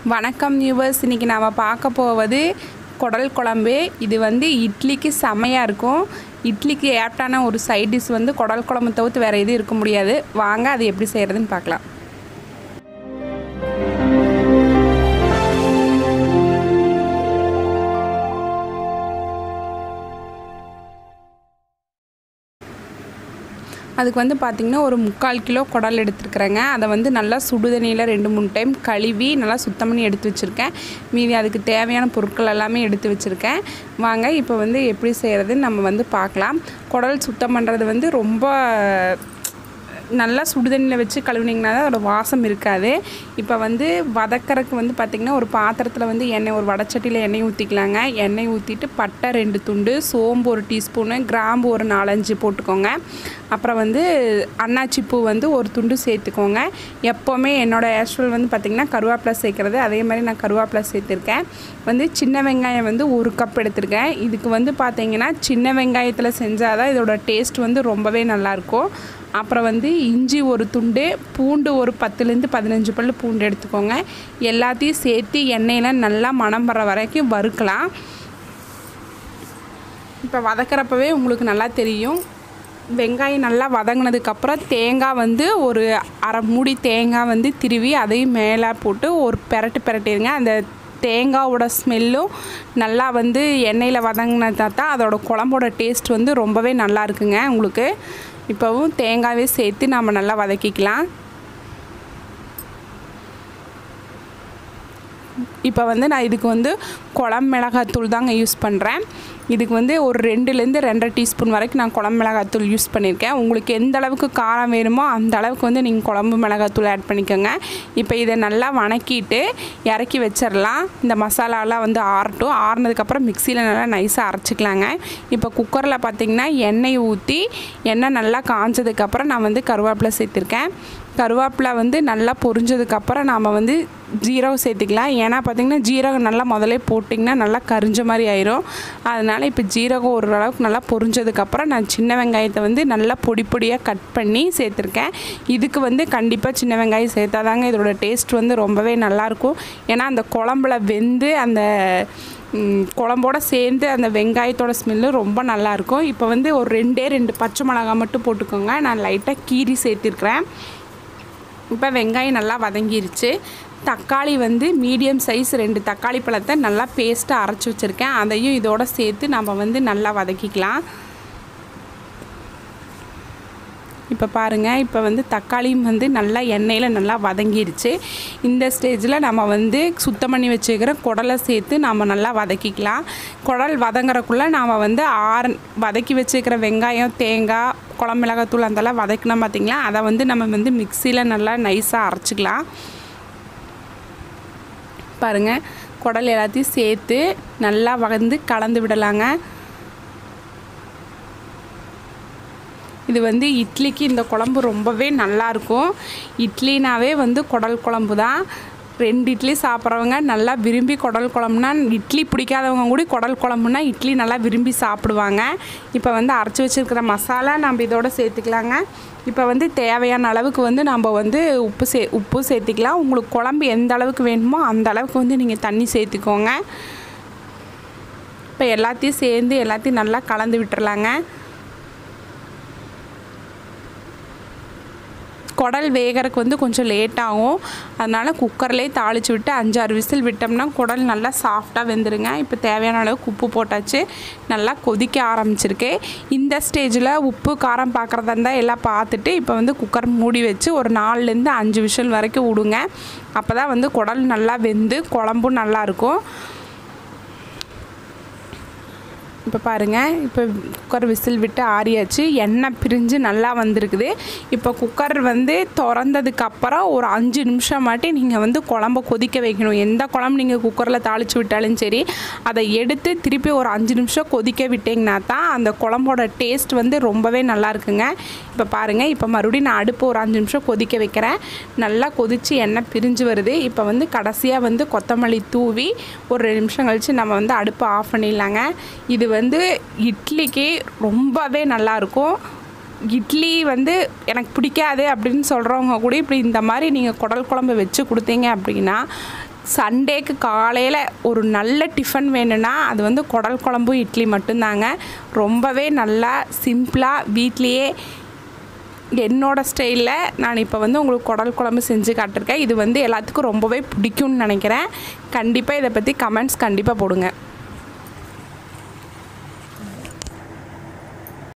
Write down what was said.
வணக்கம் வியூவர்ஸ் இன்றைக்கி நாம் பார்க்க போவது குடல் குழம்பு இது வந்து இட்லிக்கு செமையாக இருக்கும் இட்லிக்கு ஏப்டான ஒரு சைட் டிஷ் வந்து குடல் குழம்பு தவிர்த்து வேறு எதுவும் இருக்க முடியாது வாங்க அது எப்படி செய்கிறதுன்னு பார்க்கலாம் அதுக்கு வந்து பார்த்திங்கன்னா ஒரு முக்கால் கிலோ குடல் எடுத்துருக்குறேங்க அதை வந்து நல்லா சுடுதண்ணியில் ரெண்டு மூணு டைம் கழுவி நல்லா சுத்தம் பண்ணி எடுத்து வச்சுருக்கேன் மீதி அதுக்கு தேவையான பொருட்கள் எல்லாமே எடுத்து வச்சுருக்கேன் வாங்க இப்போ வந்து எப்படி செய்கிறதுன்னு நம்ம வந்து பார்க்கலாம் குடல் சுத்தம் பண்ணுறது வந்து ரொம்ப நல்லா சுடுதண்ணியில் வச்சு கழுவுனீங்கன்னா தான் அதோட வாசம் இருக்காது இப்போ வந்து வதக்கறதுக்கு வந்து பார்த்திங்கன்னா ஒரு பாத்திரத்தில் வந்து எண்ணெய் ஒரு வடச்சட்டியில் எண்ணெய் ஊற்றிக்கலாங்க எண்ணெய் ஊற்றிட்டு பட்டை ரெண்டு துண்டு சோம்பு ஒரு டீஸ்பூனு கிராம்பு ஒரு நாலஞ்சு போட்டுக்கோங்க அப்புறம் வந்து அன்னாச்சி பூ வந்து ஒரு துண்டு சேர்த்துக்கோங்க எப்போவுமே என்னோடய ஆஷுவல் வந்து பார்த்திங்கன்னா கருவேப்பிலை சேர்க்குறது அதே மாதிரி நான் கருவேப்பிலை சேர்த்துருக்கேன் வந்து சின்ன வெங்காயம் வந்து ஒரு கப் எடுத்திருக்கேன் இதுக்கு வந்து பார்த்திங்கன்னா சின்ன வெங்காயத்தில் செஞ்சால் தான் இதோட டேஸ்ட் வந்து ரொம்பவே நல்லாயிருக்கும் அப்புறம் வந்து இஞ்சி ஒரு துண்டு பூண்டு ஒரு பத்துலேருந்து பதினஞ்சு பல் பூண்டு எடுத்துக்கோங்க எல்லாத்தையும் சேர்த்து எண்ணெயில் நல்லா மணம் வர வரைக்கும் வறுக்கலாம் இப்போ வதக்கிறப்பவே உங்களுக்கு நல்லா தெரியும் வெங்காயம் நல்லா வதங்கினதுக்கப்புறம் தேங்காய் வந்து ஒரு அரை மூடி தேங்காய் வந்து திருவி அதையும் மேலே போட்டு ஒரு பெரட்டு பெரட்டிடுங்க அந்த தேங்காவோட ஸ்மெல்லும் நல்லா வந்து எண்ணெயில் வதங்கினதா தான் அதோட குழம்போட டேஸ்ட் வந்து ரொம்பவே நல்லா இருக்குங்க உங்களுக்கு இப்போவும் தேங்காவே சேர்த்து நம்ம நல்லா வதக்கிக்கலாம் இப்போ வந்து நான் இதுக்கு வந்து குழம்பு மிளகாத்தூள் தாங்க யூஸ் பண்ணுறேன் இதுக்கு வந்து ஒரு ரெண்டுலேருந்து ரெண்டரை டீஸ்பூன் வரைக்கும் நான் குழம்பு மிளகாத்தூள் யூஸ் பண்ணியிருக்கேன் உங்களுக்கு எந்த அளவுக்கு காரம் வேணுமோ அந்த அளவுக்கு வந்து நீங்கள் குழம்பு மிளகாத்தூள் ஆட் பண்ணிக்கோங்க இப்போ இதை நல்லா வணக்கிட்டு இறக்கி வச்சிடலாம் இந்த மசாலாலாம் வந்து ஆறட்டும் ஆறுனதுக்கப்புறம் மிக்சியில் நல்லா நைஸாக அரைச்சிக்கலாங்க இப்போ குக்கரில் பார்த்திங்கன்னா எண்ணெய் ஊற்றி எண்ணெய் நல்லா காஞ்சதுக்கப்புறம் நான் வந்து கருவேப்பிலை சேர்த்துருக்கேன் கருவேப்பிலை வந்து நல்லா பொரிஞ்சதுக்கப்புறம் நாம் வந்து ஜீரகம் சேர்த்துக்கலாம் ஏன்னா பார்த்திங்கன்னா ஜீரகம் நல்லா முதல்ல போட்டிங்கன்னா நல்லா கரிஞ்ச மாதிரி ஆயிரும் அதனால் இப்போ ஜீரகம் ஓரளவுக்கு நல்லா பொரிஞ்சதுக்கப்புறம் நான் சின்ன வெங்காயத்தை வந்து நல்லா பொடி பொடியாக கட் பண்ணி சேர்த்துருக்கேன் இதுக்கு வந்து கண்டிப்பாக சின்ன வெங்காயம் சேர்த்தாதாங்க இதோட டேஸ்ட் வந்து ரொம்பவே நல்லாயிருக்கும் ஏன்னா அந்த குழம்புல வெந்து அந்த குழம்போட சேர்ந்து அந்த வெங்காயத்தோட ஸ்மெல்லு ரொம்ப நல்லாயிருக்கும் இப்போ வந்து ஒரு ரெண்டே ரெண்டு பச்சை மிளகாய் மட்டும் போட்டுக்கோங்க நான் லைட்டாக கீரி சேர்த்துருக்குறேன் இப்போ வெங்காயம் நல்லா வதங்கிருச்சு தக்காளி வந்து மீடியம் சைஸ் ரெண்டு தக்காளி பழத்தை நல்லா பேஸ்ட்டாக அரைச்சி வச்சுருக்கேன் அதையும் இதோட சேர்த்து நம்ம வந்து நல்லா வதக்கிக்கலாம் இப்போ பாருங்கள் இப்போ வந்து தக்காளியும் வந்து நல்லா எண்ணெயில் நல்லா வதங்கிருச்சு இந்த ஸ்டேஜில் நம்ம வந்து சுத்தம் பண்ணி வச்சுக்கிற குடலை சேர்த்து நம்ம நல்லா வதக்கிக்கலாம் குடல் வதங்குறக்குள்ளே நாம் வந்து ஆறு வதக்கி வச்சுக்கிற வெங்காயம் தேங்காய் குழம்பு மிளகாத்தூள் அதெல்லாம் வதக்கினோம் பார்த்திங்களா அதை வந்து நம்ம வந்து மிக்சியில் நல்லா நைஸாக அரைச்சிக்கலாம் பாருங்கள் குடல் எல்லாத்தையும் சேர்த்து நல்லா வந்து கலந்து விடலாங்க இது வந்து இட்லிக்கு இந்த குழம்பு ரொம்பவே நல்லாயிருக்கும் இட்லினாவே வந்து குடல் குழம்பு தான் ரெண்டு இட்லி சாப்பிட்றவங்க நல்லா விரும்பி குடல் குழம்புனா இட்லி பிடிக்காதவங்க கூட குடல் குழம்புனா இட்லி நல்லா விரும்பி சாப்பிடுவாங்க இப்போ வந்து அரைச்சி வச்சுருக்கிற மசாலா நம்ம இதோட சேர்த்துக்கலாங்க இப்போ வந்து தேவையான அளவுக்கு வந்து நம்ம வந்து உப்பு சே உப்பு சேர்த்திக்கலாம் உங்களுக்கு குழம்பு எந்த அளவுக்கு வேணுமோ அந்த அளவுக்கு வந்து நீங்கள் தண்ணி சேர்த்துக்கோங்க இப்போ எல்லாத்தையும் சேர்ந்து எல்லாத்தையும் நல்லா கலந்து விட்டுறலாங்க குடல் வேகறதுக்கு வந்து கொஞ்சம் லேட் ஆகும் அதனால் குக்கர்லேயே தாளித்து விட்டு அஞ்சாறு விசில் விட்டோம்னா குடல் நல்லா சாஃப்டாக வெந்துருங்க இப்போ தேவையான அளவுக்கு உப்பு போட்டாச்சு நல்லா கொதிக்க ஆரம்பிச்சிருக்கு இந்த ஸ்டேஜில் உப்பு காரம் பார்க்குறதா இருந்தால் எல்லாம் பார்த்துட்டு இப்போ வந்து குக்கர் மூடி வச்சு ஒரு நாலுலேருந்து அஞ்சு விசில் வரைக்கும் விடுங்க அப்போ தான் வந்து குடல் நல்லா வெந்து குழம்பும் நல்லாயிருக்கும் இப்போ பாருங்கள் இப்போ குக்கர் விசில் விட்டு ஆறியாச்சு எண்ணெய் பிரிஞ்சு நல்லா வந்திருக்குது இப்போ குக்கர் வந்து திறந்ததுக்கப்புறம் ஒரு அஞ்சு நிமிஷம் மாட்டி நீங்கள் வந்து குழம்ப கொதிக்க வைக்கணும் எந்த குழம்பு நீங்கள் குக்கரில் தாளித்து விட்டாலும் சரி அதை எடுத்து திருப்பி ஒரு அஞ்சு நிமிஷம் கொதிக்க விட்டிங்கன்னா தான் அந்த குழம்போட டேஸ்ட் வந்து ரொம்பவே நல்லா இருக்குங்க இப்போ பாருங்கள் இப்போ மறுபடியும் நான் அடுப்பு ஒரு அஞ்சு நிமிஷம் கொதிக்க வைக்கிறேன் நல்லா கொதித்து எண்ணெய் பிரிஞ்சு வருது இப்போ வந்து கடைசியாக வந்து கொத்தமல்லி தூவி ஒரு ரெண்டு நிமிஷம் கழித்து நம்ம வந்து அடுப்பை ஆஃப் பண்ணிடலாங்க இது வந்து இட்லிக்கு ரொம்பவே நல்லாயிருக்கும் இட்லி வந்து எனக்கு பிடிக்காது அப்படின்னு சொல்கிறவங்க கூட இப்படி இந்த மாதிரி நீங்கள் குடல் குழம்பு வச்சு கொடுத்தீங்க அப்படின்னா சண்டேக்கு காலையில் ஒரு நல்ல டிஃபன் வேணும்னா அது வந்து குடல் குழம்பு இட்லி மட்டும்தாங்க ரொம்பவே நல்லா சிம்பிளாக வீட்லேயே என்னோட ஸ்டைலில் நான் இப்போ வந்து உங்களுக்கு குடல் குழம்பு செஞ்சு காட்டிருக்கேன் இது வந்து எல்லாத்துக்கும் ரொம்பவே பிடிக்கும்னு நினைக்கிறேன் கண்டிப்பாக இதை பற்றி கமெண்ட்ஸ் கண்டிப்பாக போடுங்க